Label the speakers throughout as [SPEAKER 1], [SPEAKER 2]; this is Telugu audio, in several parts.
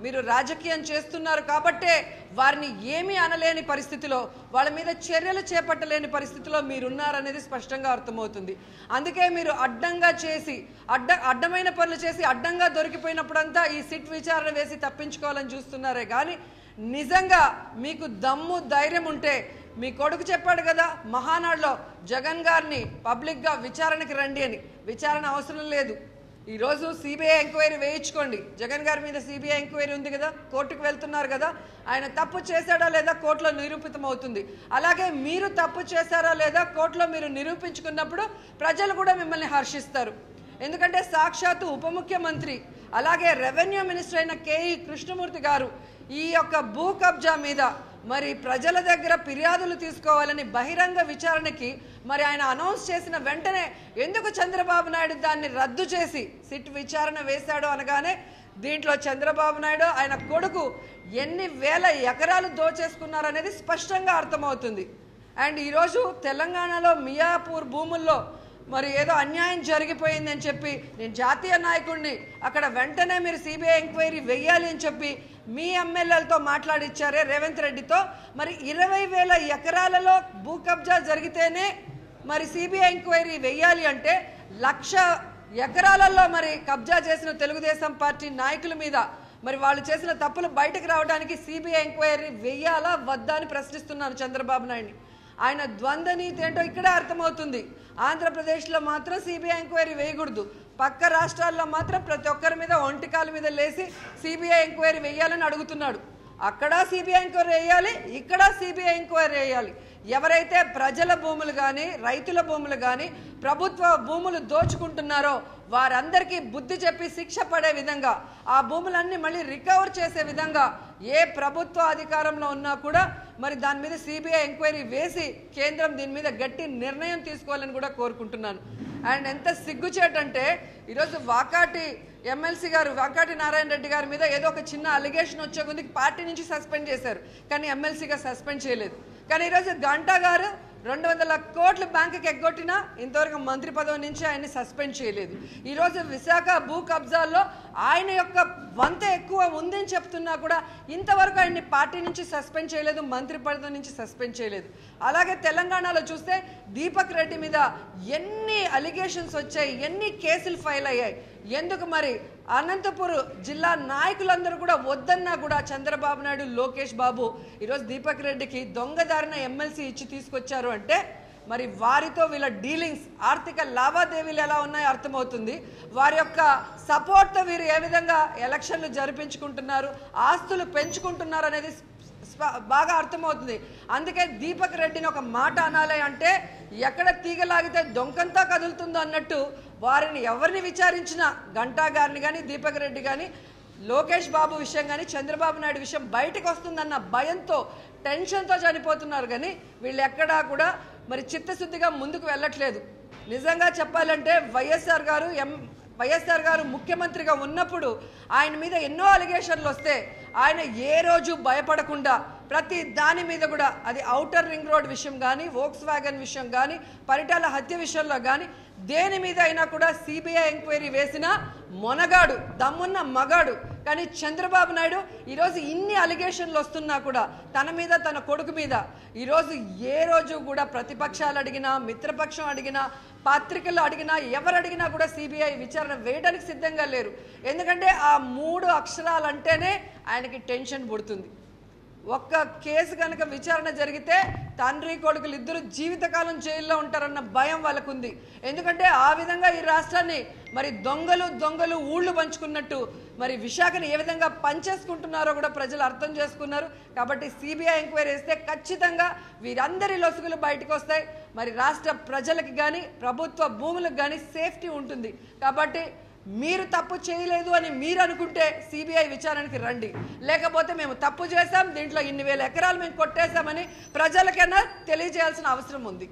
[SPEAKER 1] మీరు రాజకీయం చేస్తున్నారు కాబట్టే వారిని ఏమీ అనలేని పరిస్థితిలో వాళ్ళ మీద చర్యలు చేపట్టలేని పరిస్థితిలో మీరున్నారనేది స్పష్టంగా అర్థమవుతుంది అందుకే మీరు అడ్డంగా చేసి అడ్డ అడ్డమైన పనులు చేసి అడ్డంగా దొరికిపోయినప్పుడంతా ఈ సిట్ విచారణ వేసి తప్పించుకోవాలని చూస్తున్నారే కానీ నిజంగా మీకు దమ్ము ధైర్యం ఉంటే మీ కొడుకు చెప్పాడు కదా మహానాడులో జగన్ గారిని పబ్లిక్గా విచారణకి రండి అని విచారణ అవసరం లేదు ఈరోజు సిబిఐ ఎంక్వైరీ వేయించుకోండి జగన్ గారి మీద సిబిఐ ఎంక్వైరీ ఉంది కదా కోర్టుకు వెళ్తున్నారు కదా ఆయన తప్పు చేశాడా లేదా కోర్టులో నిరూపితం అవుతుంది అలాగే మీరు తప్పు చేశారా లేదా కోర్టులో మీరు నిరూపించుకున్నప్పుడు ప్రజలు కూడా మిమ్మల్ని హర్షిస్తారు ఎందుకంటే సాక్షాత్తు ఉప ముఖ్యమంత్రి అలాగే రెవెన్యూ మినిస్టర్ అయిన కేఈ కృష్ణమూర్తి గారు ఈ యొక్క భూ కబ్జా మీద మరి ప్రజల దగ్గర ఫిర్యాదులు తీసుకోవాలని బహిరంగ విచారణకి మరి ఆయన అనౌన్స్ చేసిన వెంటనే ఎందుకు చంద్రబాబు నాయుడు దాన్ని రద్దు చేసి సిట్ విచారణ వేశాడు అనగానే దీంట్లో చంద్రబాబు నాయుడు ఆయన కొడుకు ఎన్ని వేల ఎకరాలు దోచేసుకున్నారనేది స్పష్టంగా అర్థమవుతుంది అండ్ ఈరోజు తెలంగాణలో మియాపూర్ భూముల్లో మరి ఏదో అన్యాయం జరిగిపోయింది అని చెప్పి నేను జాతీయ నాయకుడిని అక్కడ వెంటనే మీరు సిబిఐ ఎంక్వైరీ వెయ్యాలి అని చెప్పి మీ ఎమ్మెల్యేలతో మాట్లాడిచ్చారే రేవంత్ రెడ్డితో మరి ఇరవై వేల ఎకరాలలో భూ కబ్జా జరిగితేనే మరి సిబిఐ ఎంక్వైరీ వెయ్యాలి అంటే లక్ష ఎకరాలలో మరి కబ్జా చేసిన తెలుగుదేశం పార్టీ నాయకుల మీద మరి వాళ్ళు చేసిన తప్పులు బయటకు రావడానికి సిబిఐ ఎంక్వైరీ వెయ్యాలా వద్దా అని ప్రశ్నిస్తున్నాను చంద్రబాబు నాయుడిని ఆయన ద్వంద్వ నీతి ఏంటో ఇక్కడే అర్థమవుతుంది ఆంధ్రప్రదేశ్లో మాత్రం సిబిఐ ఎంక్వైరీ వేయకూడదు పక్క రాష్ట్రాల్లో మాత్రం ప్రతి ఒక్కరి మీద ఒంటికాల మీద లేసి సిబిఐ ఎంక్వైరీ వేయాలని అడుగుతున్నాడు అక్కడ సిబిఐ ఎంక్వైరీ వేయాలి ఇక్కడ సిబిఐ ఎంక్వైరీ వేయాలి ఎవరైతే ప్రజల భూములు కానీ రైతుల భూములు కానీ ప్రభుత్వ భూములు దోచుకుంటున్నారో వారందరికీ బుద్ధి చెప్పి శిక్ష పడే విధంగా ఆ భూములన్నీ మళ్ళీ రికవర్ చేసే విధంగా ఏ ప్రభుత్వ అధికారంలో ఉన్నా కూడా మరి దాని మీద సిబిఐ ఎంక్వైరీ వేసి కేంద్రం దీని మీద గట్టి నిర్ణయం తీసుకోవాలని కూడా కోరుకుంటున్నాను అండ్ ఎంత సిగ్గుచేటంటే ఈరోజు వాకాటి ఎమ్మెల్సీ గారు వాకాటి నారాయణ రెడ్డి గారి మీద ఏదో ఒక చిన్న అలిగేషన్ వచ్చే కొద్దికి పార్టీ నుంచి సస్పెండ్ చేశారు కానీ ఎమ్మెల్సీగా సస్పెండ్ చేయలేదు కానీ ఈరోజు గంటా గారు రెండు వందల కోట్లు బ్యాంకుకి ఎగ్గొట్టినా ఇంతవరకు మంత్రి పదవి నుంచి ఆయన్ని సస్పెండ్ చేయలేదు ఈరోజు విశాఖ భూ కబ్జాల్లో ఆయన యొక్క వంత ఎక్కువ ఉందని చెప్తున్నా కూడా ఇంతవరకు ఆయన్ని పార్టీ నుంచి సస్పెండ్ చేయలేదు మంత్రి పదవి నుంచి సస్పెండ్ చేయలేదు అలాగే తెలంగాణలో చూస్తే దీపక్ రెడ్డి మీద ఎన్ని అలిగేషన్స్ వచ్చాయి ఎన్ని కేసులు ఫైల్ అయ్యాయి ఎందుకు మరి అనంతపురం జిల్లా నాయకులందరూ కూడా వద్దన్నా కూడా చంద్రబాబు నాయుడు లోకేష్ బాబు ఈరోజు దీపక్ రెడ్డికి దొంగదారిన ఎమ్మెల్సీ ఇచ్చి తీసుకొచ్చారు అంటే మరి వారితో వీళ్ళ డీలింగ్స్ ఆర్థిక లావాదేవీలు ఎలా ఉన్నాయో అర్థమవుతుంది వారి యొక్క సపోర్ట్తో వీరు ఏ విధంగా ఎలక్షన్లు జరిపించుకుంటున్నారు ఆస్తులు పెంచుకుంటున్నారు అనేది స్ప- బాగా అర్థమవుతుంది అందుకే దీపక్ రెడ్డిని ఒక మాట అనాలి అంటే ఎక్కడ తీగలాగితే దొంకంతా కదులుతుందో అన్నట్టు వారిని ఎవరిని విచారించినా గంటా గారిని కానీ దీపక్ రెడ్డి కానీ లోకేష్ బాబు విషయం కానీ చంద్రబాబు నాయుడు విషయం బయటకు వస్తుందన్న భయంతో టెన్షన్తో చనిపోతున్నారు కానీ వీళ్ళు ఎక్కడా కూడా మరి చిత్తశుద్ధిగా ముందుకు వెళ్ళట్లేదు నిజంగా చెప్పాలంటే వైఎస్ఆర్ గారు ఎం వైఎస్ఆర్ గారు ముఖ్యమంత్రిగా ఉన్నప్పుడు ఆయన మీద ఎన్నో అలిగేషన్లు వస్తే ఆయన ఏ రోజు భయపడకుండా ప్రతి దాని మీద కూడా అది ఔటర్ రింగ్ రోడ్ విషయం కానీ వోక్స్ వ్యాగన్ విషయం కానీ పరిటాల హత్య విషయంలో కానీ దేని మీద అయినా కూడా సిబిఐ ఎంక్వైరీ వేసిన మొనగాడు దమ్మున్న మగాడు కానీ చంద్రబాబు నాయుడు ఈరోజు ఇన్ని అలిగేషన్లు వస్తున్నా కూడా తన మీద తన కొడుకు మీద ఈరోజు ఏ రోజు కూడా ప్రతిపక్షాలు అడిగినా మిత్రపక్షం అడిగినా పత్రికలు అడిగినా ఎవరు అడిగినా కూడా సిబిఐ విచారణ వేయడానికి సిద్ధంగా లేరు ఎందుకంటే ఆ మూడు అక్షరాలంటేనే ఆయనకి టెన్షన్ పుడుతుంది ఒక్క కేసు కనుక విచారణ జరిగితే తండ్రి కొడుకులు ఇద్దరు జీవితకాలం జైల్లో ఉంటారన్న భయం వాళ్ళకుంది ఎందుకంటే ఆ విధంగా ఈ రాష్ట్రాన్ని మరి దొంగలు దొంగలు ఊళ్ళు పంచుకున్నట్టు మరి విశాఖని ఏ విధంగా పంచేసుకుంటున్నారో కూడా ప్రజలు అర్థం చేసుకున్నారు కాబట్టి సిబిఐ ఎంక్వైరీ వేస్తే ఖచ్చితంగా వీరందరి లొసుగులు బయటకు వస్తాయి మరి రాష్ట్ర ప్రజలకి కానీ ప్రభుత్వ భూములకు కానీ సేఫ్టీ ఉంటుంది కాబట్టి మీరు తప్పు చేయలేదు అని మీరు అనుకుంటే సిబిఐ విచారణకి రండి లేకపోతే మేము తప్పు చేశాం దీంట్లో ఇన్ని వేల ఎకరాలు మేము కొట్టేశామని ప్రజలకైనా తెలియజేయాల్సిన అవసరం ఉంది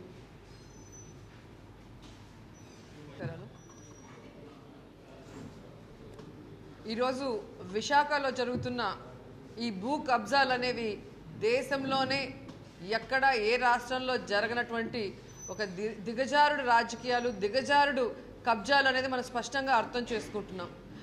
[SPEAKER 1] ఈరోజు విశాఖలో జరుగుతున్న ఈ భూ కబ్జాలు అనేవి దేశంలోనే ఎక్కడ ఏ రాష్ట్రంలో జరగనటువంటి ఒక ది దిగజారుడు రాజకీయాలు దిగజారుడు కబ్జాలు అనేది మనం స్పష్టంగా అర్థం చేసుకుంటున్నాం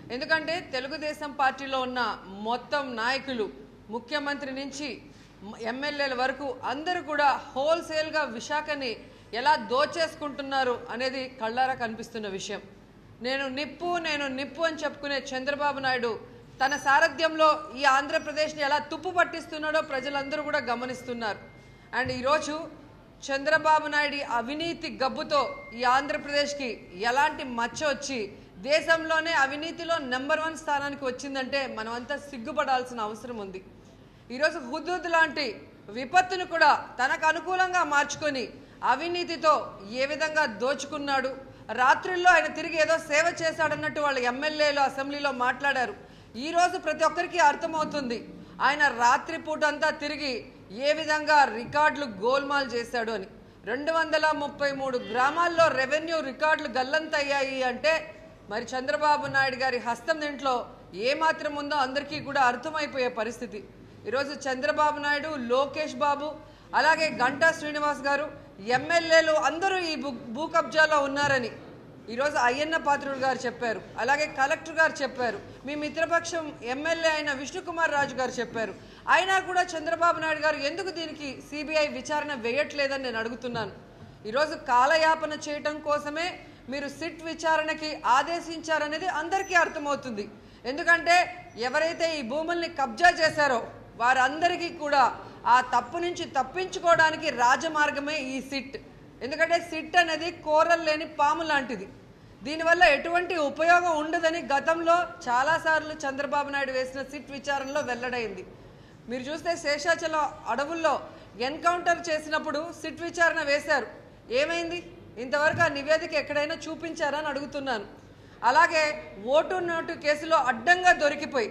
[SPEAKER 1] ఎందుకంటే తెలుగుదేశం పార్టీలో ఉన్న మొత్తం నాయకులు ముఖ్యమంత్రి నుంచి మ- ఎమ్మెల్యేల వరకు అందరూ కూడా హోల్సేల్గా విశాఖని ఎలా దోచేసుకుంటున్నారు అనేది కళ్ళారా కనిపిస్తున్న విషయం నేను నిప్పు నేను నిప్పు అని చెప్పుకునే చంద్రబాబు నాయుడు తన సారథ్యంలో ఈ ఆంధ్రప్రదేశ్ని ఎలా తుప్పు పట్టిస్తున్నాడో ప్రజలందరూ కూడా గమనిస్తున్నారు అండ్ ఈరోజు చంద్రబాబు నాయుడు అవినీతి గబ్బుతో ఈ ఆంధ్రప్రదేశ్కి ఎలాంటి మచ్చ వచ్చి దేశంలోనే అవినీతిలో నెంబర్ వన్ స్థానానికి వచ్చిందంటే మనమంతా సిగ్గుపడాల్సిన అవసరం ఉంది ఈరోజు హుదూద్ లాంటి విపత్తును కూడా తనకు అనుకూలంగా మార్చుకొని అవినీతితో ఏ విధంగా దోచుకున్నాడు రాత్రుల్లో ఆయన తిరిగి ఏదో సేవ చేశాడన్నట్టు వాళ్ళ ఎమ్మెల్యేలు అసెంబ్లీలో మాట్లాడారు ఈ రోజు ప్రతి ఒక్కరికి అర్థమవుతుంది ఆయన రాత్రిపూట అంతా తిరిగి ఏ విధంగా రికార్డులు గోల్మాల్ చేశాడు అని రెండు వందల ముప్పై మూడు గ్రామాల్లో రెవెన్యూ రికార్డులు గల్లంతయ్యాయి అంటే మరి చంద్రబాబు నాయుడు గారి హస్తం దీంట్లో ఏమాత్రం ఉందో అందరికీ కూడా అర్థమైపోయే పరిస్థితి ఈరోజు చంద్రబాబు నాయుడు లోకేష్ బాబు అలాగే గంటా శ్రీనివాస్ గారు ఎమ్మెల్యేలు అందరూ ఈ భూ భూ కబ్జాలో ఉన్నారని ఈరోజు అయ్యన్న పాత్రుడు గారు చెప్పారు అలాగే కలెక్టర్ గారు చెప్పారు మీ మిత్రపక్షం ఎమ్మెల్యే అయిన విష్ణుకుమార్ రాజు గారు చెప్పారు అయినా కూడా చంద్రబాబు నాయుడు గారు ఎందుకు దీనికి సిబిఐ విచారణ వేయట్లేదని నేను అడుగుతున్నాను ఈరోజు కాలయాపన చేయటం కోసమే మీరు సిట్ విచారణకి ఆదేశించారనేది అందరికీ అర్థమవుతుంది ఎందుకంటే ఎవరైతే ఈ భూముల్ని కబ్జా చేశారో వారందరికీ కూడా ఆ తప్పు నుంచి తప్పించుకోవడానికి రాజమార్గమే ఈ సిట్ ఎందుకంటే సిట్ అనేది కోరలు లేని పాము లాంటిది దీనివల్ల ఎటువంటి ఉపయోగం ఉండదని గతంలో చాలాసార్లు చంద్రబాబు నాయుడు వేసిన సిట్ విచారణలో వెల్లడైంది మీరు చూస్తే శేషాచలం అడవుల్లో ఎన్కౌంటర్ చేసినప్పుడు సిట్ విచారణ వేశారు ఏమైంది ఇంతవరకు ఆ నివేదిక ఎక్కడైనా చూపించారా అని అడుగుతున్నాను అలాగే ఓటు నోటు కేసులో అడ్డంగా దొరికిపోయి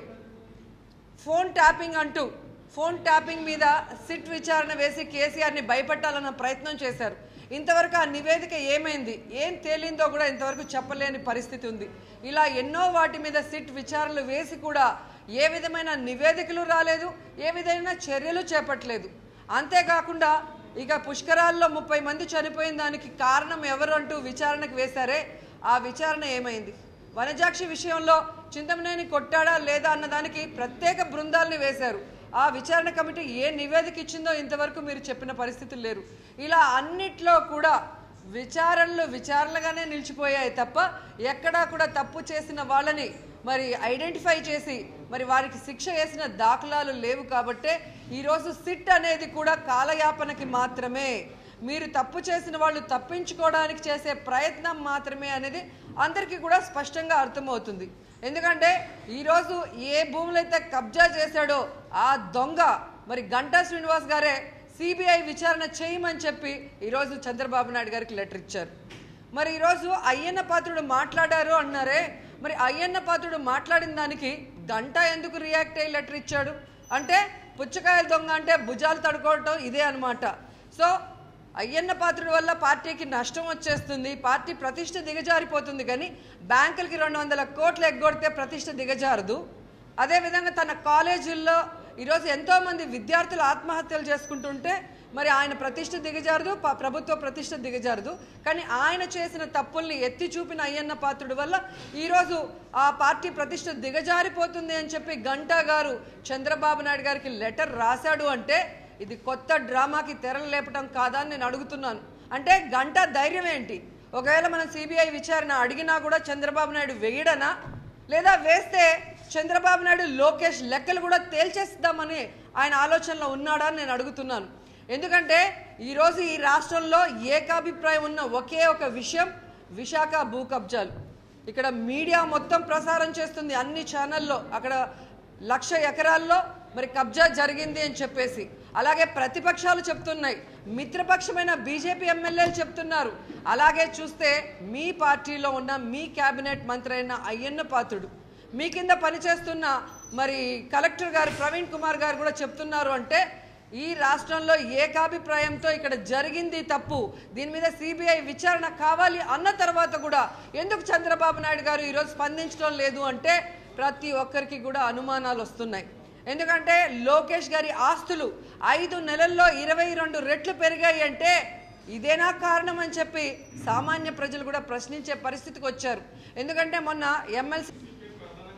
[SPEAKER 1] ఫోన్ ట్యాపింగ్ అంటూ ఫోన్ ట్యాపింగ్ మీద సిట్ విచారణ వేసి కేసీఆర్ని భయపెట్టాలన్న ప్రయత్నం చేశారు ఇంతవరకు ఆ నివేదిక ఏమైంది ఏం తేలిందో కూడా ఇంతవరకు చెప్పలేని పరిస్థితి ఉంది ఇలా ఎన్నో వాటి మీద సిట్ విచారణలు వేసి కూడా ఏ విధమైన నివేదికలు రాలేదు ఏ విధమైన చర్యలు చేపట్టలేదు అంతేకాకుండా ఇక పుష్కరాల్లో ముప్పై మంది చనిపోయిన దానికి కారణం ఎవరు అంటూ విచారణకు వేశారే ఆ విచారణ ఏమైంది వనజాక్షి విషయంలో చింతమనేని కొట్టాడా లేదా అన్నదానికి ప్రత్యేక బృందాల్ని వేశారు ఆ విచారణ కమిటీ ఏ నివేదిక ఇచ్చిందో ఇంతవరకు మీరు చెప్పిన పరిస్థితులు లేరు ఇలా అన్నిట్లో కూడా విచారణలు విచారణలుగానే నిలిచిపోయాయి తప్ప ఎక్కడా కూడా తప్పు చేసిన వాళ్ళని మరి ఐడెంటిఫై చేసి మరి వారికి శిక్ష వేసిన దాఖలాలు లేవు కాబట్టే ఈరోజు సిట్ అనేది కూడా కాలయాపనకి మాత్రమే మీరు తప్పు చేసిన వాళ్ళు తప్పించుకోవడానికి చేసే ప్రయత్నం మాత్రమే అనేది అందరికీ కూడా స్పష్టంగా అర్థమవుతుంది ఎందుకంటే ఈరోజు ఏ భూములైతే కబ్జా చేశాడో ఆ దొంగ మరి గంటా శ్రీనివాస్ గారే సిబిఐ విచారణ చేయమని చెప్పి ఈరోజు చంద్రబాబు నాయుడు గారికి లెటర్ ఇచ్చారు మరి ఈరోజు అయ్యన్న పాత్రుడు మాట్లాడారు అన్నారే మరి అయ్యన్న పాత్రుడు మాట్లాడిన దానికి గంట ఎందుకు రియాక్ట్ అయ్యి లెటర్ ఇచ్చాడు అంటే పుచ్చకాయల దొంగ అంటే భుజాలు తడుకోవటం ఇదే అన్నమాట సో అయ్యన్న పాత్రుడి వల్ల పార్టీకి నష్టం వచ్చేస్తుంది పార్టీ ప్రతిష్ట దిగజారిపోతుంది కానీ బ్యాంకులకి రెండు వందల కోట్లు ఎగ్గొడితే ప్రతిష్ట దిగజారదు అదేవిధంగా తన కాలేజీల్లో ఈరోజు ఎంతోమంది విద్యార్థులు ఆత్మహత్యలు చేసుకుంటుంటే మరి ఆయన ప్రతిష్ట దిగజారదు ప- ప్రభుత్వ ప్రతిష్ట దిగజారదు కానీ ఆయన చేసిన తప్పుల్ని ఎత్తి చూపిన అయ్యన్న పాత్రుడి వల్ల ఈరోజు ఆ పార్టీ ప్రతిష్ట దిగజారిపోతుంది అని చెప్పి గంటా గారు చంద్రబాబు నాయుడు గారికి లెటర్ రాశాడు అంటే ఇది కొత్త డ్రామాకి తెరలు లేపటం కాదా అని నేను అడుగుతున్నాను అంటే గంట ధైర్యం ఏంటి ఒకవేళ మనం సిబిఐ విచారణ అడిగినా కూడా చంద్రబాబు నాయుడు వేయడనా లేదా వేస్తే చంద్రబాబు నాయుడు లోకేష్ లెక్కలు కూడా తేల్చేస్తామని ఆయన ఆలోచనలో ఉన్నాడా అని నేను అడుగుతున్నాను ఎందుకంటే ఈరోజు ఈ రాష్ట్రంలో ఏకాభిప్రాయం ఉన్న ఒకే ఒక విషయం విశాఖ భూ కబ్జాలు ఇక్కడ మీడియా మొత్తం ప్రసారం చేస్తుంది అన్ని ఛానల్లో అక్కడ లక్ష ఎకరాల్లో మరి కబ్జా జరిగింది అని చెప్పేసి అలాగే ప్రతిపక్షాలు చెప్తున్నాయి మిత్రపక్షమైన బీజేపీ ఎమ్మెల్యేలు చెప్తున్నారు అలాగే చూస్తే మీ పార్టీలో ఉన్న మీ కేబినెట్ మంత్రి అయిన అయ్యన్న పాత్రుడు మీ కింద పనిచేస్తున్న మరి కలెక్టర్ గారు ప్రవీణ్ కుమార్ గారు కూడా చెప్తున్నారు అంటే ఈ రాష్ట్రంలో ఏకాభిప్రాయంతో ఇక్కడ జరిగింది తప్పు దీని మీద సిబిఐ విచారణ కావాలి అన్న తర్వాత కూడా ఎందుకు చంద్రబాబు నాయుడు గారు ఈరోజు స్పందించడం లేదు అంటే ప్రతి ఒక్కరికి కూడా అనుమానాలు వస్తున్నాయి ఎందుకంటే లోకేష్ గారి ఆస్తులు ఐదు నెలల్లో ఇరవై రెండు రెట్లు పెరిగాయి అంటే ఇదేనా కారణం అని చెప్పి సామాన్య ప్రజలు కూడా ప్రశ్నించే పరిస్థితికి వచ్చారు ఎందుకంటే మొన్న ఎమ్మెల్సీ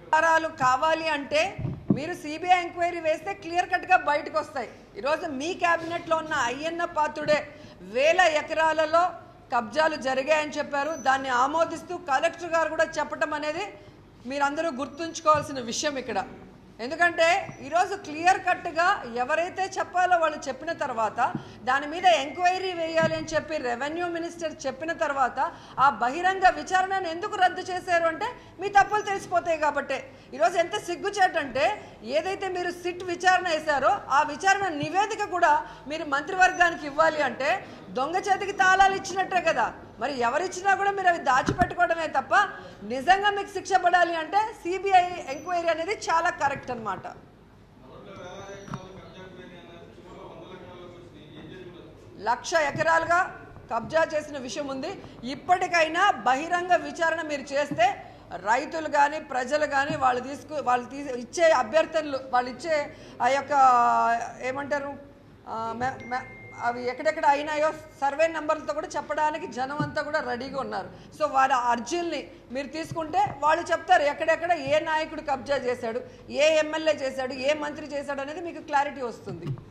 [SPEAKER 1] ఆధారాలు కావాలి అంటే మీరు సిబిఐ ఎంక్వైరీ వేస్తే క్లియర్ కట్గా బయటకు వస్తాయి ఈరోజు మీ క్యాబినెట్లో ఉన్న అయ్యన్న పాత్రుడే వేల ఎకరాలలో కబ్జాలు జరిగాయని చెప్పారు దాన్ని ఆమోదిస్తూ కలెక్టర్ గారు కూడా చెప్పటం అనేది మీరందరూ గుర్తుంచుకోవాల్సిన విషయం ఇక్కడ ఎందుకంటే ఈరోజు క్లియర్ కట్గా ఎవరైతే చెప్పాలో వాళ్ళు చెప్పిన తర్వాత దాని మీద ఎంక్వైరీ వేయాలి అని చెప్పి రెవెన్యూ మినిస్టర్ చెప్పిన తర్వాత ఆ బహిరంగ విచారణను ఎందుకు రద్దు చేశారు అంటే మీ తప్పులు తెలిసిపోతాయి కాబట్టి ఈరోజు ఎంత సిగ్గుచేటంటే ఏదైతే మీరు సిట్ విచారణ వేశారో ఆ విచారణ నివేదిక కూడా మీరు మంత్రివర్గానికి ఇవ్వాలి అంటే దొంగ చేతికి తాళాలు ఇచ్చినట్టే కదా మరి ఎవరిచ్చినా కూడా మీరు అవి దాచిపెట్టుకోవడమే తప్ప నిజంగా మీకు శిక్ష పడాలి అంటే సిబిఐ ఎంక్వైరీ అనేది చాలా కరెక్ట్ అన్నమాట లక్ష ఎకరాలుగా కబ్జా చేసిన విషయం ఉంది ఇప్పటికైనా బహిరంగ విచారణ మీరు చేస్తే రైతులు కానీ ప్రజలు కానీ వాళ్ళు తీసుకు వాళ్ళు తీసి ఇచ్చే అభ్యర్థనలు వాళ్ళు ఇచ్చే ఆ యొక్క ఏమంటారు ఆ, మె- మె- అవి ఎక్కడెక్కడ అయినాయో సర్వే నెంబర్లతో కూడా చెప్పడానికి జనం అంతా కూడా రెడీగా ఉన్నారు సో వారి అర్జీల్ని మీరు తీసుకుంటే వాళ్ళు చెప్తారు ఎక్కడెక్కడ ఏ నాయకుడు కబ్జా చేశాడు ఏ ఎమ్మెల్యే చేశాడు ఏ మంత్రి చేశాడు అనేది మీకు క్లారిటీ వస్తుంది